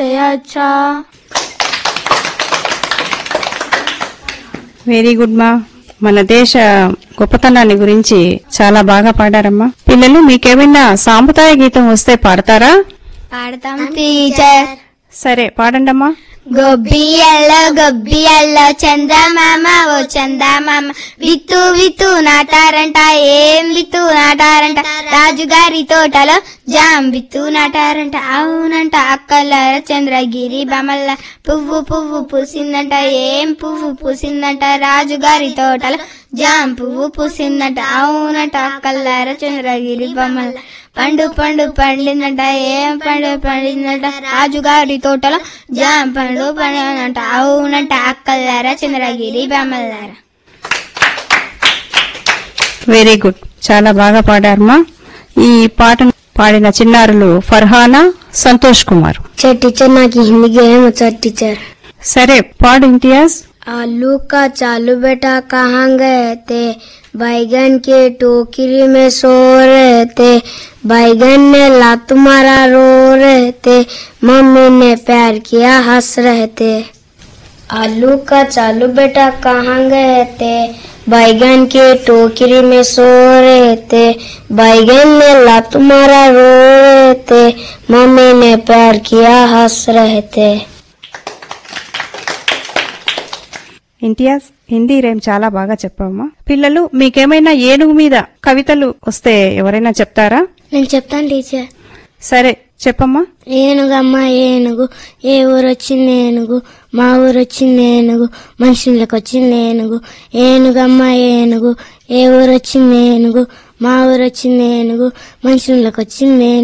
से अच्छा very good మా మన దేశ గొప్పతనాన్ని గురించి చాలా బాగా పాడారమ్మా పిల్లలు మీకేమైనా సాంప్రదాయ గీతం వస్తే పాడతారా పాడతాం టీచర్ సరే పాడండమ్మా గొబ్బియల్లో గొబ్బియల్లో చందమామ ఓ చందమామ విత్తు విత్తు నాటారంట ఏం విత్తు నాటారంట రాజుగారి తోటలో జాం విత్తు నాటారంట అవునంట అక్కల చంద్రగిరి బమల్ల పువ్వు పువ్వు పూసిందంట ఏం పువ్వు పూసిందంట రాజుగారి తోటలో జాం పువ్వు పూసిందంట అవునంట అక్కల్లార చంద్రగిరి బొమ్మల పండు పండు పండిందంట ఏం పండు పండిందంట రాజుగారి తోటలో జాం పండు పండిందంట అవునంట అక్కల్లారా చంద్రగిరి బొమ్మలారా వెరీ గుడ్ చాలా బాగా పాడారమ్మా ఈ పాటను పాడిన చిన్నారులు ఫర్హానా సంతోష్ కుమార్ सर टीचर ना की हिंदी गेम सर टीचर సరే పాడు ఇంతియాజ్ आलू का चालू बेटा कहाँ गए थे बैगन के टोकरी में सो रहे थे बैगन ने लात मारा रो रहे थे मम्मी ने प्यार किया हंस रहे थे आलू का चालू बेटा कहाँ गए थे बैगन के टोकरी में सो रहे थे बैगन ने लात मारा रो रहे थे मम्मी ने प्यार किया हंस रहे थे ఇంతియాజ్ హిందీ రేమ్ చాలా బాగా చెప్పావమ్మా పిల్లలు మీకేమైనా ఏనుగు మీద కవితలు వస్తే ఎవరైనా చెప్తారా నేను చెప్తాను టీచర్ సరే చెప్పమ్మా ఏనుగమ్మ ఏనుగు ఏ ఊరు వచ్చింది ఏనుగు మా ఊరు వచ్చింది ఏనుగు మనుషులకు వచ్చింది ఏనుగు ఏనుగమ్మ ఏనుగు ఏ ఊరు వచ్చింది ఏనుగు మా ఊరు వచ్చింది ఏనుగు మనుషులకు వచ్చింది ఏనుగు